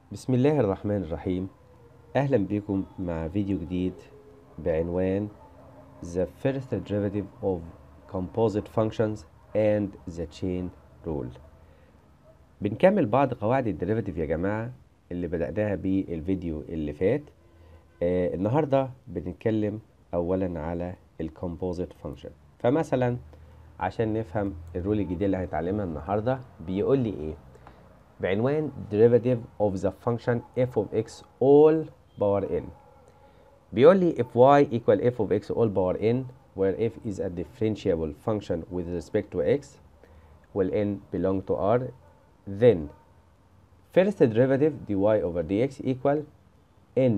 بسم الله الرحمن الرحيم أهلا بكم مع فيديو جديد بعنوان The First Derivative of Composite Functions and the Chain Rule بنكمل بعض قواعد الديريفاتيف يا جماعة اللي بدأناها بالفيديو اللي فات آه النهاردة بنتكلم أولا على الكومبوزيت فانكشن فمثلا عشان نفهم الرول الجديد اللي هنتعلمها النهاردة بيقول لي إيه بعنوان derivative of the function f of x all power n بيقول لي if y equal f of x all power n where f is a differentiable function with respect to x will n belong to r then first derivative dy over dx equal n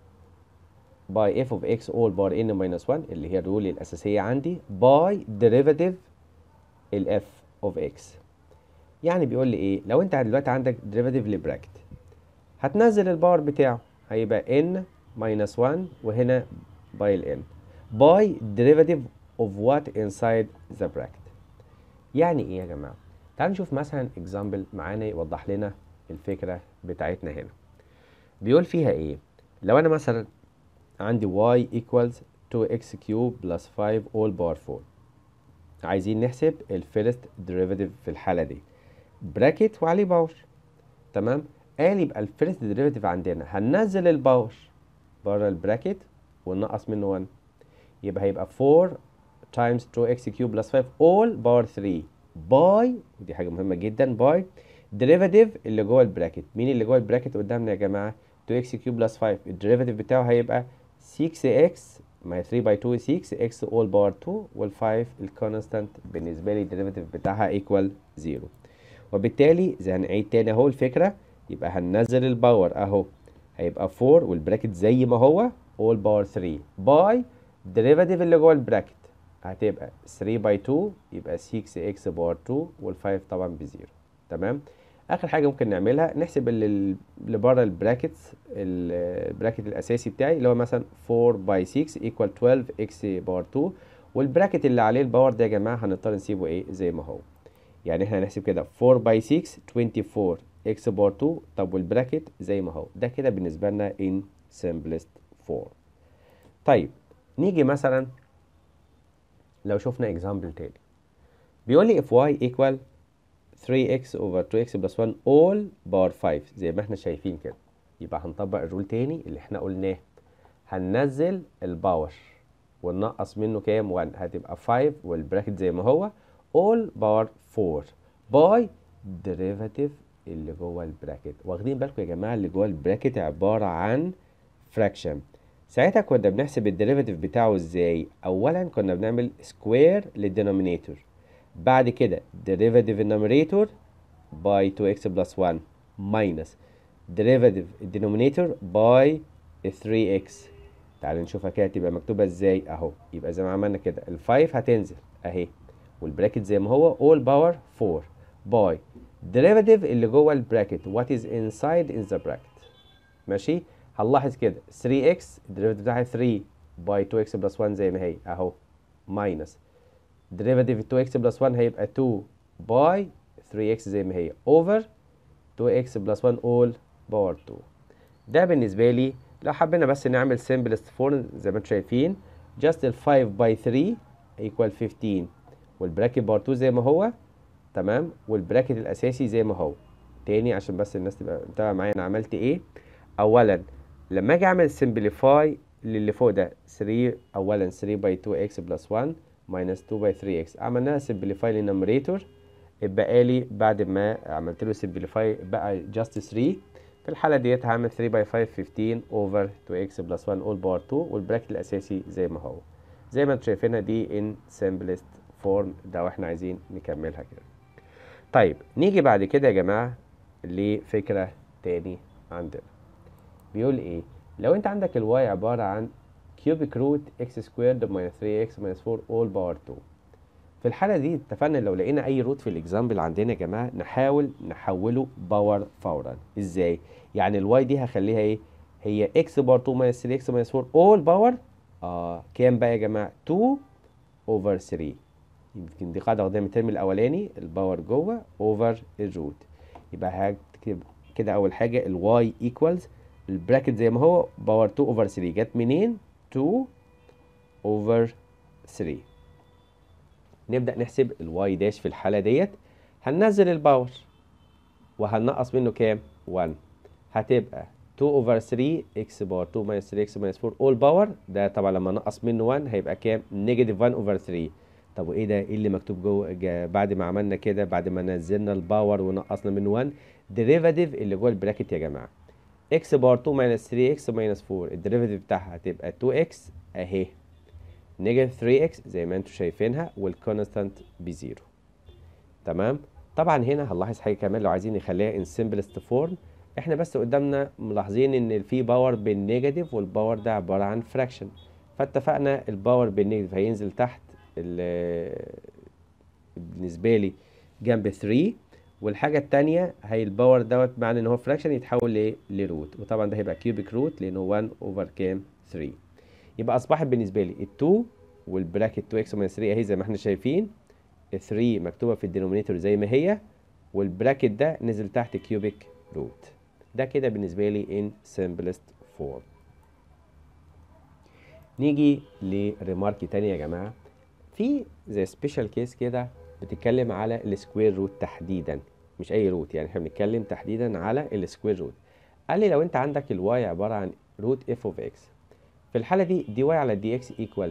by f of x all power n minus 1 اللي هي الرول الأساسية عندي by derivative ال f of x يعني بيقول لي ايه لو انت دلوقتي عندك ديريفاتيف لبراكت هتنزل الباور بتاعه هيبقى n minus 1 وهنا باي ال n باي derivative of what inside the bracket يعني ايه يا جماعه تعالوا نشوف مثلا اكزامبل معانا يوضح لنا الفكره بتاعتنا هنا بيقول فيها ايه لو انا مثلا عندي y equals 2x cube plus 5 all power 4 عايزين نحسب الفيرست ديريفاتيف في الحاله دي براكت وعليه باور تمام قال يبقى الفيرست ديريفاتيف عندنا هننزل الباور بره البراكت وننقص منه 1 يبقى هيبقى 4 times 2x cube plus 5 all باور 3 باي ودي حاجه مهمه جدا باي ديريفاتيف اللي جوه البراكت مين اللي جوه البراكت قدامنا يا جماعه 2x cube plus 5 الديريفاتيف بتاعه هيبقى 6x ما 3 باي 2 6 x all باور 2 وال5 الكونستانت بالنسبه لي الديريفاتيف بتاعها ايكوال 0 وبالتالي زي هنعيد تاني اهو الفكره يبقى هننزل الباور اهو هيبقى 4 والبراكت زي ما هو all باور 3 باي ديريفاتيف اللي جوه البراكت هتبقى 3 باي 2 يبقى 6 x باور 2 وال5 طبعا بزيرو تمام اخر حاجه ممكن نعملها نحسب اللي بره البراكتس البراكت الاساسي بتاعي اللي هو مثلا 4 باي 6 ايكوال 12 x باور 2 والبراكت اللي عليه الباور ده يا جماعه هنضطر نسيبه ايه زي ما هو يعني احنا هنحسب كده 4 باي 6 24 x باور 2 طب والبراكت زي ما هو ده كده بالنسبه لنا in simplest form طيب نيجي مثلا لو شفنا example تاني بيقول لي if y equal 3x over 2x plus 1 all باور 5 زي ما احنا شايفين كده يبقى هنطبق الرول تاني اللي احنا قلناه هننزل الباور وننقص منه كام 1 هتبقى 5 والبراكت زي ما هو all باور 4 باي derivative اللي جوه البراكت واخدين بالكم يا جماعه اللي جوه البراكت عباره عن fraction ساعتها كنا بنحسب الديريفاتيف بتاعه ازاي اولا كنا بنعمل سكوير للدينومينيتور بعد كده derivative النوميريتور by 2x plus 1 minus derivative الدينومينيتور by 3x تعالوا نشوفها كده تبقى مكتوبة ازاي اهو يبقى زي ما عملنا كده ال 5 هتنزل اهي والبراكت زي ما هو all power 4 by derivative اللي جوه البراكت what is inside in the bracket ماشي هنلاحظ كده 3x الديريفاتيف بتاعها 3 by 2x plus 1 زي ما هي اهو minus derivative 2x plus 1 هيبقى 2 by 3x زي ما هي over 2x plus 1 all باور 2 ده بالنسبة لي لو حبينا بس نعمل simplest form زي ما انتم شايفين just ال 5 by 3 equal 15 والبراكت باور 2 زي ما هو تمام والبراكت الأساسي زي ما هو تاني عشان بس الناس تبقى متابعة معايا أنا عملت إيه أولا لما أجي أعمل simplify للي فوق ده 3 أولا 3 by 2x plus 1 minus 2 by 3x عملناها simplify للنوميريتور اتبقى لي بعد ما عملت له simplify بقى just 3 في الحالة ديت هعمل 3 by 5 15 over 2x plus 1 all power 2 والبراكت الأساسي زي ما هو زي ما انتم شايفينها دي in simplest form ده واحنا عايزين نكملها كده طيب نيجي بعد كده يا جماعة لفكرة تاني عندنا بيقول ايه لو انت عندك الواي عبارة عن cubic root x squared minus 3x minus 4 all power 2 في الحالة دي اتفقنا لو لقينا أي روت في الإكزامبل عندنا يا جماعة نحاول نحوله باور فورا إزاي؟ يعني الواي دي هخليها إيه؟ هي x باور 2 minus 3x minus 4 all باور آه كام بقى يا جماعة؟ 2 over 3 يمكن دي قاعدة واخدينها من الترم الأولاني الباور جوه over الروت يبقى هكتب كده اول حاجه الواي ايكوالز البراكت زي ما هو باور 2 اوفر 3 جت منين 2 اوفر 3 نبدا نحسب الواي داش في الحاله ديت هننزل الباور وهننقص منه كام 1 هتبقى 2 اوفر 3 اكس باور 2 ماينس 3 اكس ماينس 4 اول باور ده طبعا لما نقص منه 1 هيبقى كام نيجاتيف 1 اوفر 3 طب وايه ده ايه اللي مكتوب جوه جا- بعد ما عملنا كده بعد ما نزلنا الباور ونقصنا منه 1 ديريفاتيف اللي جوه البراكت يا جماعه اكس باور 2 ماينس 3 اكس ماينس 4 الديريفاتيف بتاعها هتبقى 2 اكس اهي نيجاتيف 3 اكس زي ما انتم شايفينها والكونستانت بزيرو تمام طبعا هنا هنلاحظ حاجه كمان لو عايزين نخليها ان سمبلست فورم احنا بس قدامنا ملاحظين ان في باور بالنيجاتيف والباور ده عباره عن فراكشن فاتفقنا الباور بالنيجاتيف هينزل تحت ال- بالنسبه لي جنب 3 والحاجه الثانيه هي الباور دوت معنى ان هو فراكشن يتحول لايه لروت وطبعا ده هيبقى كيوبيك روت لانه 1 اوفر كام 3 يبقى اصبحت بالنسبه لي ال2 والبراكت 2 اكس ماينس 3 اهي زي ما احنا شايفين ال 3 مكتوبه في الدينومينيتور زي ما هي والبراكت ده نزل تحت كيوبيك روت ده كده بالنسبه لي in simplest form نيجي لريمارك تاني يا جماعه في زي سبيشال كيس كده بتتكلم على السكوير روت تحديدا مش اي روت يعني احنا بنتكلم تحديدا على السكوير روت قال لي لو انت عندك الواي عباره عن روت اف اوف اكس في الحاله دي دي واي على دي اكس ايكوال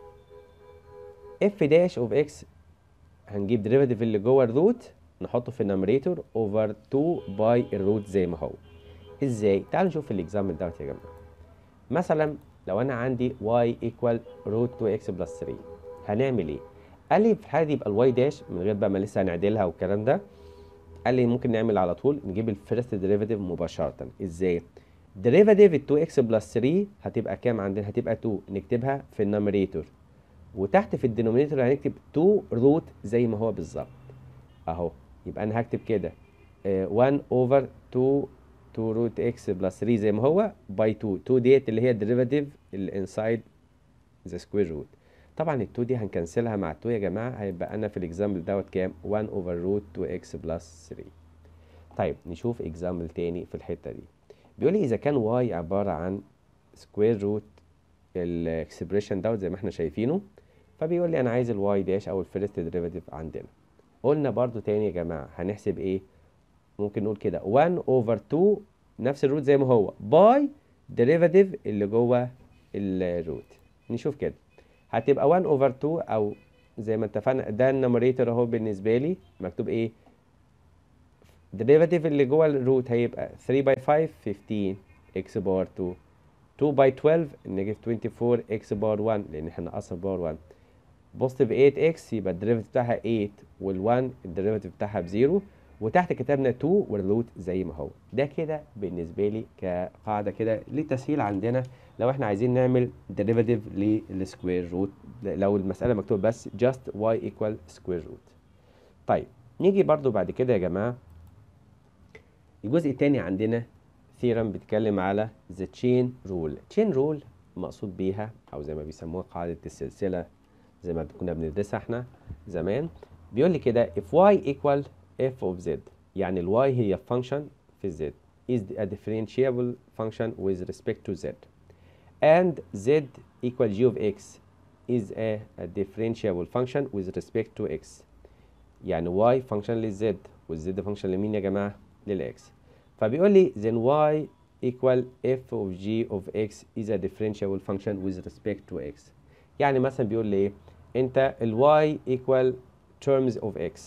اف داش اوف اكس هنجيب ديريفاتيف اللي جوه الروت نحطه في النمريتور اوفر 2 باي الروت زي ما هو ازاي تعالوا نشوف الاكزامبل دوت يا جماعه مثلا لو انا عندي y equal root 2x plus 3 هنعمل ايه قال لي في الحاله دي يبقى الواي داش من غير بقى ما لسه هنعدلها والكلام ده قال لي ممكن نعمل على طول نجيب الفيرست ديريفاتيف مباشره ازاي ديريفاتيف ال 2x بلس 3 هتبقى كام عندنا هتبقى 2 نكتبها في النمريتور وتحت في الدينومينيتور هنكتب 2 روت زي ما هو بالظبط اهو يبقى انا هكتب كده آه، 1 اوفر 2 2 روت اكس بلس 3 زي ما هو باي 2 2 ديت اللي هي الديريفاتيف اللي انسايد ذا سكوير روت طبعا ال 2 دي هنكنسلها مع 2 يا جماعه هيبقى انا في الاكزامبل دوت كام 1 اوفر روت 2 اكس بلس 3 طيب نشوف اكزامبل تاني في الحته دي بيقول لي اذا كان واي عباره عن سكوير روت الاكسبريشن دوت زي ما احنا شايفينه فبيقول لي انا عايز الواي داش او الفيرست ديريفاتيف عندنا قلنا برضو تاني يا جماعه هنحسب ايه ممكن نقول كده 1 اوفر 2 نفس الروت زي ما هو باي ديريفاتيف اللي جوه الروت نشوف كده هتبقى 1 اوفر 2 او زي ما اتفقنا ده النمريتور اهو بالنسبه لي مكتوب ايه ديريفاتيف اللي جوه الروت هيبقى 3 باي 5 15 اكس باور 2 2 باي 12 نيجاتيف 24 اكس باور 1 لان احنا نقصنا باور 1 بوزيتيف 8 اكس يبقى الديريفاتيف بتاعها 8 وال1 الديريفاتيف بتاعها بزيرو وتحت كتبنا 2 والروت زي ما هو ده كده بالنسبه لي كقاعده كده للتسهيل عندنا لو احنا عايزين نعمل ديريفاتيف للسكوير روت لو المساله مكتوب بس just y equal square root طيب نيجي برضو بعد كده يا جماعه الجزء الثاني عندنا ثيرم بيتكلم على the chain rule chain rule مقصود بيها او زي ما بيسموها قاعده السلسله زي ما كنا بندرسها احنا زمان بيقول لي كده if y equal f of z يعني ال y هي function في z is a differentiable function with respect to z and z equal g of x is a, a differentiable function with respect to x يعني y function للz والz function لمين يا جماعة للx فبيقول لي then y equal f of g of x is a differentiable function with respect to x يعني مثلا بيقول لي ايه انت ال y equal terms of x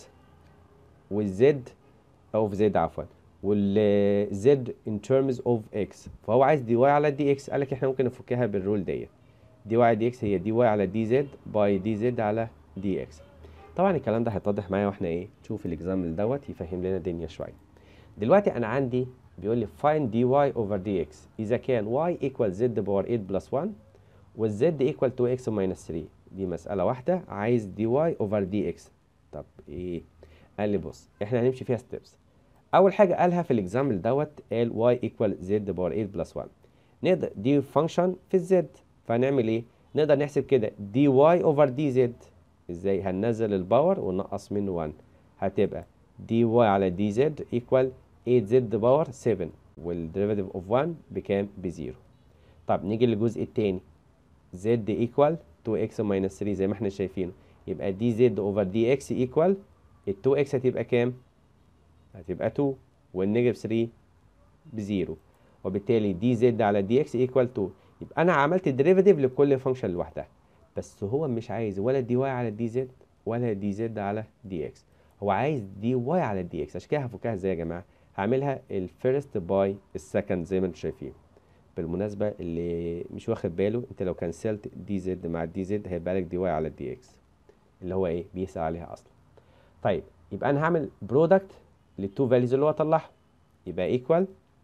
والz of z عفوا وال z in terms of x فهو عايز دي واي على دي اكس قال لك احنا ممكن نفكها بالرول ديت دي واي على دي اكس هي دي واي على دي زد باي دي زد على دي اكس طبعا الكلام ده هيتضح معايا واحنا ايه نشوف الاكزامبل دوت يفهم لنا الدنيا شويه دلوقتي انا عندي بيقول لي find dy over dx اذا كان y equal z باور 8 بلس 1 والz equal 2x minus 3 دي مساله واحده عايز dy over dx طب ايه قال لي بص احنا هنمشي فيها ستيبس اول حاجه قالها في الاكزامبل دوت قال y equal z باور 8 بلس 1 نقدر دي فانكشن في الزد فهنعمل ايه نقدر نحسب كده dy over dz ازاي هننزل الباور وننقص منه 1 هتبقى dy على dz equal 8 زد باور 7 والديريفاتيف اوف 1 بكام بزيرو طب نيجي للجزء التاني زد ايكوال 2 اكس ماينس 3 زي ما احنا شايفينه يبقى دي زد اوفر دي اكس ايكوال ال 2 اكس هتبقى كام هتبقى 2 والنيجاتيف 3 بزيرو وبالتالي دي زد على دي اكس ايكوال 2 يبقى انا عملت ديريفاتيف لكل فانكشن لوحدها بس هو مش عايز ولا دي واي على دي زد ولا دي زد على دي اكس هو عايز دي واي على دي اكس عشان كده هفكها ازاي يا جماعه هعملها الفيرست باي السكند زي ما انتم شايفين بالمناسبه اللي مش واخد باله انت لو كنسلت دي زد مع دي زد هيبقى لك دي واي على دي اكس اللي هو ايه بيسأل عليها اصلا طيب يبقى انا هعمل برودكت للتو فاليوز اللي هو طلعهم يبقى ايكوال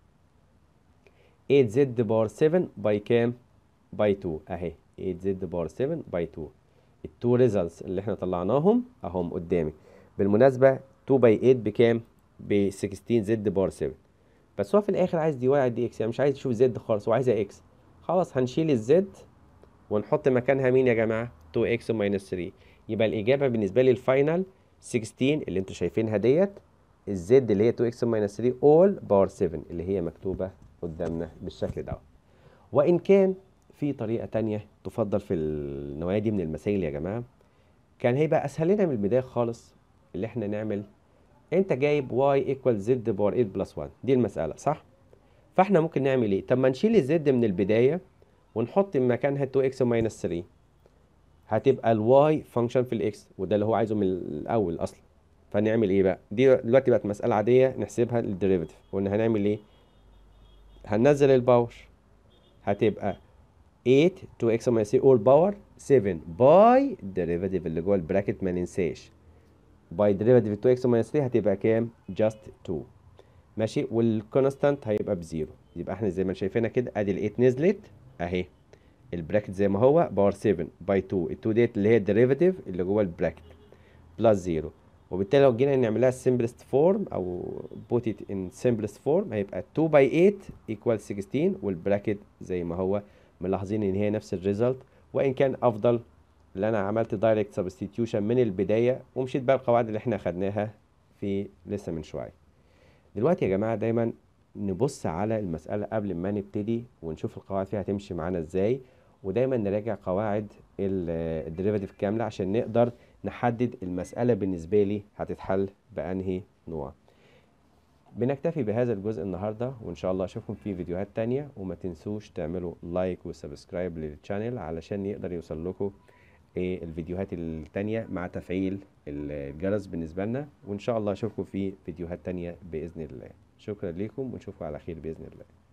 8 زد باور 7 باي كام باي 2 اهي 8 زد باور 7 باي 2 التو ريزلتس اللي احنا طلعناهم اهم قدامي بالمناسبه 2 باي 8 بكام ب 16 زد باور 7 بس هو في الاخر عايز دي واي على دي اكس يعني مش عايز يشوف زد خالص هو عايزها اكس خلاص هنشيل الزد ونحط مكانها مين يا جماعه 2 اكس ماينس 3 يبقى الاجابه بالنسبه لي الفاينل 16 اللي انتوا شايفينها ديت الزد اللي هي 2 اكس ماينس 3 اول باور 7 اللي هي مكتوبه قدامنا بالشكل ده وان كان في طريقه تانية تفضل في النوعيه دي من المسائل يا جماعه كان هيبقى اسهل لنا من البدايه خالص اللي احنا نعمل انت جايب y equal z باور 8 بلس 1 دي المساله صح فاحنا ممكن نعمل ايه طب ما نشيل الزد من البدايه ونحط مكانها 2x ماينس 3 هتبقى الواي فانكشن في الاكس وده اللي هو عايزه من الاول اصلا فنعمل ايه بقى دي دلوقتي بقت مساله عاديه نحسبها للديريفيتيف قلنا هنعمل ايه هننزل الباور هتبقى 8 2x ماينس 3 اول باور 7 باي ديريفيتيف اللي جوه البراكت ما ننساش باي ديريفيتيف 2x ماينس 3 هتبقى كام جاست 2 ماشي والكونستانت هيبقى بزيرو يبقى احنا زي ما شايفينها كده ادي ال 8 نزلت اهي البراكت زي ما هو باور 7 باي 2 ال 2 ديت اللي هي الديريفيتيف اللي جوه البراكت بلس 0 وبالتالي لو جينا نعملها simplest فورم او put it in simplest فورم هيبقى 2 باي 8 equal 16 والبراكت زي ما هو ملاحظين ان هي نفس الريزلت وان كان افضل اللي انا عملت دايركت سبستيتيوشن من البدايه ومشيت بقى القواعد اللي احنا خدناها في لسه من شويه دلوقتي يا جماعه دايما نبص على المساله قبل ما نبتدي ونشوف القواعد فيها هتمشي معانا ازاي ودايما نراجع قواعد الديريفاتيف كامله عشان نقدر نحدد المساله بالنسبه لي هتتحل بانهي نوع بنكتفي بهذا الجزء النهارده وان شاء الله اشوفكم في فيديوهات تانية وما تنسوش تعملوا لايك وسبسكرايب للشانل علشان يقدر يوصل لكم إيه الفيديوهات التانية مع تفعيل الجرس بالنسبة لنا وإن شاء الله أشوفكم في فيديوهات تانية بإذن الله شكرا لكم ونشوفكم على خير بإذن الله